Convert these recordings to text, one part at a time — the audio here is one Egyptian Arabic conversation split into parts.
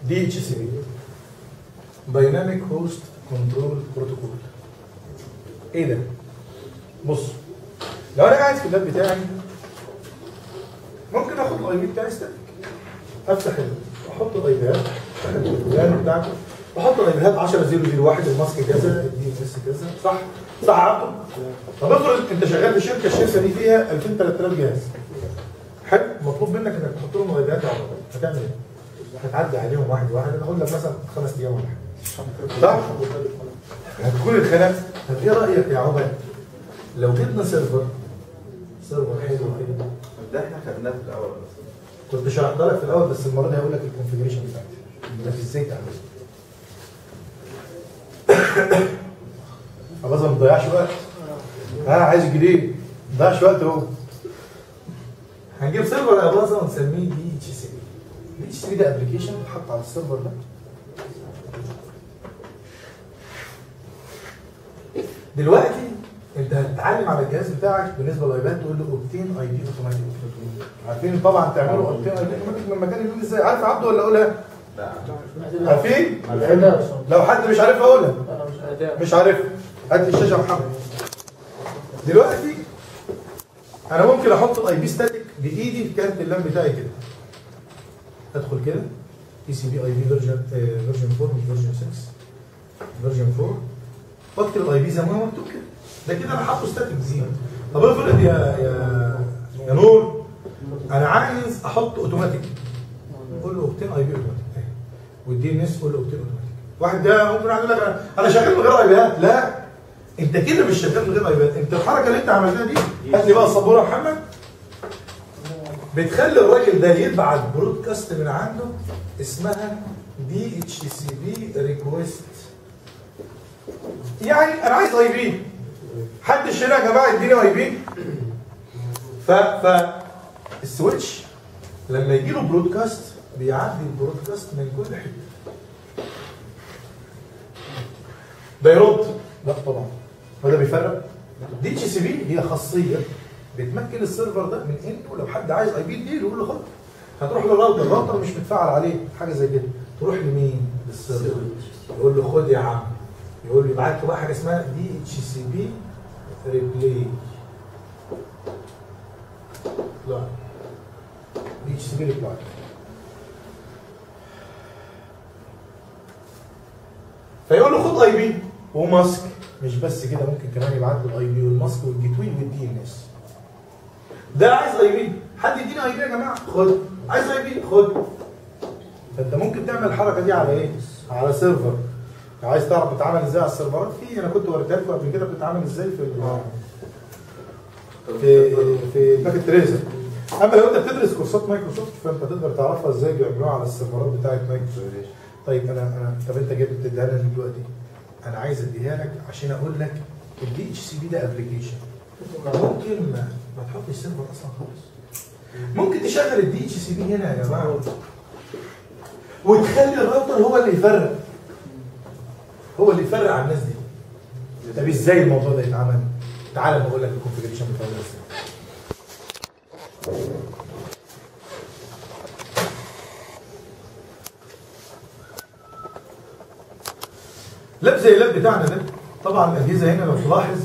دي اتش سي بي دايناميك هوست كنترول بروتوكول ايه ده؟ بص لو انا قاعد في اللاب بتاعي ممكن اخد الاي بي بتاعي ستاتيك افتح ال- احط الايباد افتح البلان بتاعته واحط الايباد 10001 الماسك كذا الدي اس كذا صح؟ صح يا عبده؟ طب افرض انت شغال في شركه الشركه دي فيها 2000 3000 جهاز حلو مطلوب منك انك تحط لهم ايباد على الأرض. هتعمل ايه؟ هتعدي عليهم واحد واحد انا اقول لك مثلا خمس ايام ولا حاجه صح؟ هتكون الخناق طب ايه رايك يا عمر لو جبنا سيرفر سيرفر حلو كده ده احنا خدناه في الاول بس كنت شرحت لك في الاول بس المره دي هقول لك الكونفجريشن بتاعتي ده ازاي تعمله خلاص ما تضيعش وقت ها عايز جديد ما تضيعش وقت اهو هنجيب سيرفر يا باظه ونسميه دي اتش سي بي دي اتش سي بي ده ابلكيشن بيتحط على السيرفر ده دلوقتي انت هتتعلم على الجهاز بتاعك بالنسبه للايباد تقول له اوبتين اي دي اوتوماتيك عارفين طبعا تعملوا اوبتين اي دي اوتوماتيك من مكان اليمين ازاي عارف عبده ولا اقولها لا عارفين أداة لو حد مش عارف اقولها أنا مش أداة مش عارف هات لي الشاشه يا محمد دلوقتي انا ممكن احط الاي بي ستاتيك بايدي في كارت اللام بتاعي كده ادخل كده تي سي بي اي بي فيرجن فيرجن 4 مش فيرجن 6 فيرجن 4 واكتب الاي بي زي ما هو مكتوب كده ده كده انا حاطه ستاتيك زيرو طب افرض يا يا يا نور انا عايز احط اوتوماتيك قول له اوبتين اي بي اوتوماتيك أهي. والدي ان اس قول له اوبتين اوتوماتيك واحد ده ممكن يقول لك أنا- انا شغال من غير ايباد لا انت كده مش شغال من غير ايباد انت الحركه اللي انت عملتها دي هات لي بقى السبوره يا محمد بتخلي الراجل ده يبعت برودكاست من عنده اسمها دي اتش سي بي ريكويست يعني انا عايز اي بي حد اشترى يا جماعه اديني اي بي ف ف السويتش لما يجي له برودكاست بيعدي البرودكاست من كل حته ده يرد لا طبعا هو ده بيفرق دي اتش سي بي هي خاصيه بتمكن السيرفر ده من انه لو حد عايز اي بي يديله يقول له خد هتروح للراوتر الراوتر مش متفاعل عليه حاجه زي كده تروح لمين؟ للسيرفر يقول له خد يا عم يقول له يبعت له بقى حاجه اسمها دي اتش سي بي ريبلاي لا دي اتش سي بي ريبلاي فيقول له خد اي بي وماسك مش بس كده ممكن كمان يبعت له الاي بي والماسك والجيت واي والدي ان اس ده عايز اي بي حد يديني اي بي يا جماعه خد عايز اي بي خد فانت ممكن تعمل الحركه دي على ايه؟ على سيرفر لو عايز تعرف بتتعمل ازاي على السيرفرات في انا كنت وريتها لكم قبل كده بتتعمل ازاي في ال- في في باكيت تريزر اما لو انت بتدرس كورسات مايكروسوفت فانت تقدر تعرفها ازاي بيعملوها على السيرفرات بتاعت مايكروسوفت طيب انا انا طب انت جاي بتديها لنا دلوقتي انا عايز اديها لك عشان اقول لك الدي اتش سي بي ده ابلكيشن ممكن ما, ما تحطش سيرفر اصلا خالص ممكن تشغل الدي اتش سي بي هنا يا جماعه وتخلي الراوتر هو اللي يفرق هو اللي يفرق عن الناس دي طب ازاي الموضوع ده يتعمل؟ تعالى بقول لك الكونفجريشن بتاع ازاي لاب زي اللاب بتاعنا ده طبعا الاجهزه هنا لو تلاحظ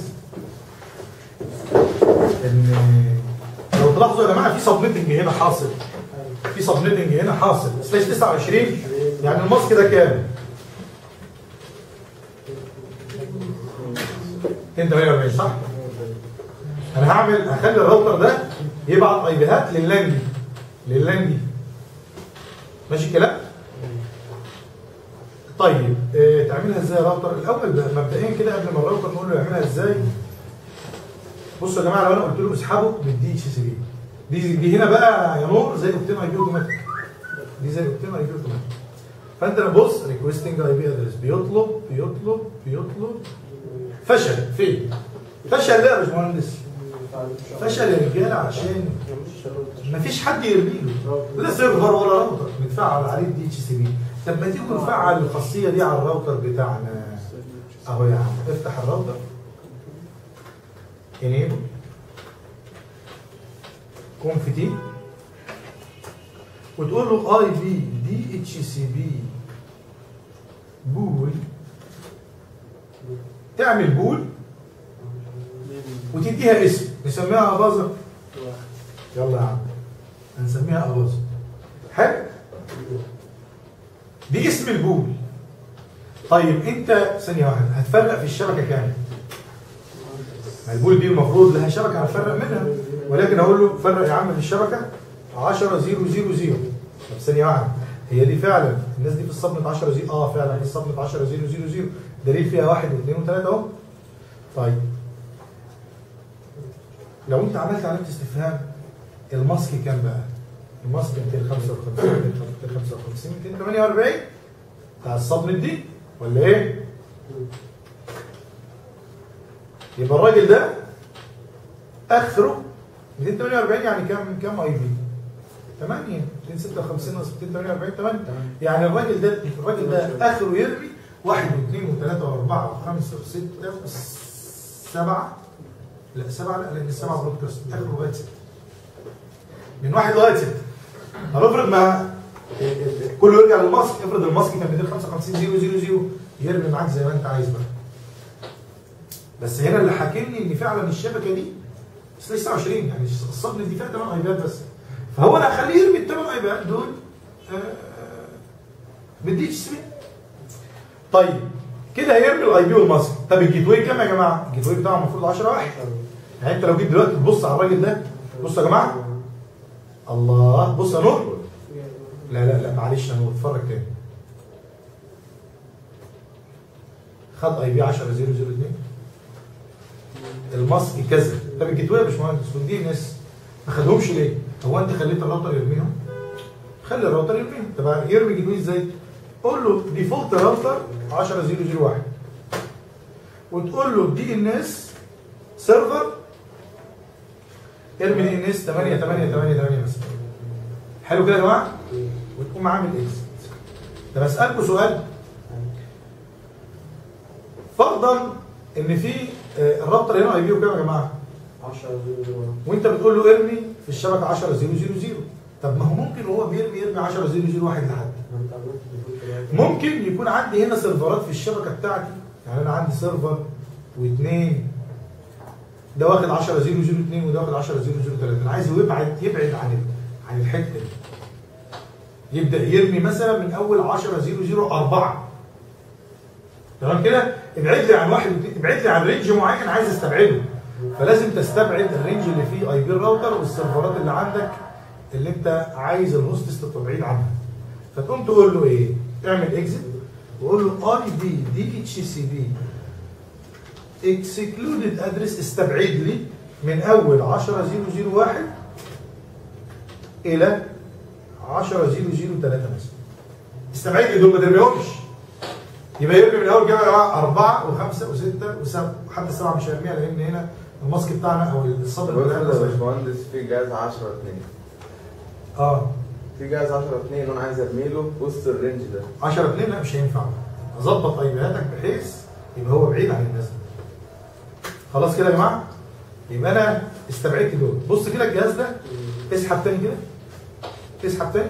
ان لو تلاحظوا يا جماعه في سبنيتنج هنا حاصل في سبنيتنج هنا حاصل سلاش 29 يعني الماسك ده كام؟ 248 صح؟ انا هعمل هخلي الراوتر ده يبعت اي بيهات لللان دي لللان دي ماشي الكلام؟ طيب آه، تعملها ازاي يا راوتر؟ الاول بقى مبدئيا كده قبل ما الراوتر نقول له يعملها ازاي بصوا يا جماعه لو انا قلت له اسحبه من دي اتش سي بي دي دي هنا بقى يا نور زي اوبتين اي بي اوتوماتيك دي زي اوبتين اي بي اوتوماتيك فانت لما بص ريكويستنج اي بي ادرس بيطلب بيطلب بيطلب فشل فين؟ فشل لا يا باشمهندس فشل يا رجاله عشان مفيش حد يرمي له لا سيرفر ولا راوتر متفعل عليه الدي اتش سي بي طب ما تيجي نفعل الخاصيه دي على الراوتر بتاعنا اهو يا عم افتح الراوتر انيبل كونفتي وتقول له اي بي دي اتش سي بي بول تعمل بول وتديها اسم نسميها اباظه يلا يا عم هنسميها اباظه حلو دي اسم البول طيب انت ثانيه واحده هتفرق في الشبكه كام ما البول دي المفروض لها شبكه هتفرق منها ولكن اقول له فرق يا عم في الشبكه 10 0 0 0 طب ثانيه واحده هي دي فعلا الناس دي في الصبنة 10 0 اه فعلا في الصبنة 10 0 0 0 دليل فيها واحد واثنين وثلاثه اهو طيب لو انت عملت علامه استفهام الماسك كام بقى؟ الماسك 255 255 248 بتاع الصبنة دي ولا ايه؟ يبقى الراجل ده اخره 248 يعني كام كام اي بي؟ 8 256 ناقص 248 8 يعني الراجل ده الراجل ده اخره يرمي 1 و2 و3 و4 و5 و6 و7 لا 7 لا لان السبعه برودكاست اخره لغايه 6 من 1 لغايه 6 هنفرض ما كله يرجع للماسك افرض الماسك كان 255 0 0 0 يرمي معاك زي ما انت عايز بقى بس هنا اللي حاكمني ان فعلا الشبكه دي بس 29 يعني الصبن دي فيها 8 ايباد بس فهو انا هخليه يرمي الثمان ايباد دول بديش سمين طيب كده هيرمي الاي بي والماسك طب الجيت واي كام يا جماعه؟ الجيت واي بتاعه المفروض 10 واحد يعني انت لو جيت دلوقتي تبص على الراجل ده بص يا جماعه الله بص يا نور لا لا لا معلش يا نور اتفرج تاني خد اي بي 10 0 0 2 الماسك كذا طب الجيت واي يا باشمهندس والدي ان اس ما خدهمش ليه؟ هو انت خليت الراوتر يرميهم؟ خلي الراوتر يرميهم طب يرمي جيت واي ازاي؟ قول له ديفولت راوتر 10 0 0 1 وتقول له دي ان اس سيرفر ارمي دي ان اس 8 8 8 8 مثلا حلو كده يا جماعه؟ وتقوم عامل اكس طب اسالكم سؤال فرضا ان في آه، الراوتر هنا اي بي كام يا جماعه؟ 10 0 وانت بتقول له ارمي في الشبكه 10 0 0 0 طب ما هو ممكن وهو بيرمي يرمي 10 0 0 1 لحد ما انت عملت ديفولت ممكن يكون عندي هنا سيرفرات في الشبكه بتاعتي يعني انا عندي سيرفر واثنين ده واخد 10 0 0 2 وده واخد 10 0 0 3 انا عايزه يبعد يبعد عن ال- عن الحته دي يبدا يرمي مثلا من اول 10 0 0 4 تمام كده ابعد لي عن واحد واتنين- ابعد لي عن رينج معين عايز استبعده فلازم تستبعد الرينج اللي فيه اي بي الراوتر والسيرفرات اللي عندك اللي انت عايز الهوستس تبقى بعيد عنها فتقوم تقول له ايه؟ اعمل اكزit وقول له اي بي دي اتش سي بي اكسكلودد ادرس استبعد لي من اول 10 0 1 الى 10 0 0 3 مثلا استبعد لي دول ما ترميهمش يبقى يرمي من اول كده يا جماعه اربعه وخمسه وسته وسبعه حتى السبعه مش هيرميها لان هنا الماسك بتاعنا او الصدر بص بتاعنا يا صغير. باشمهندس في جهاز 10 2 اه في جهاز 10 2 وانا عايز ارمي له في وسط الرينج ده 10 2 لا مش هينفع اظبط ايبياتك بحيث يبقى هو بعيد عن الناس خلاص كده يا جماعه يبقى انا استبعدت دول بص كده الجهاز ده اسحب تاني كده اسحب تاني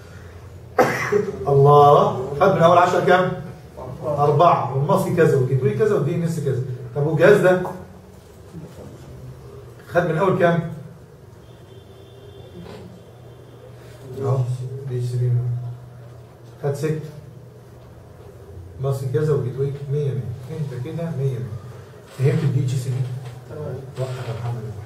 الله خد من اول 10 كام؟ أربعة والماسك كذا والجدولي كذا والدي ان اس كذا طب والجهاز ده خد من اول كام؟ اهو دي اتش سي بي خد ست ماسك كذا والجدولي 100 100 انت كده 100 100 فهمت الدي اتش سي بي؟ وقف يا محمد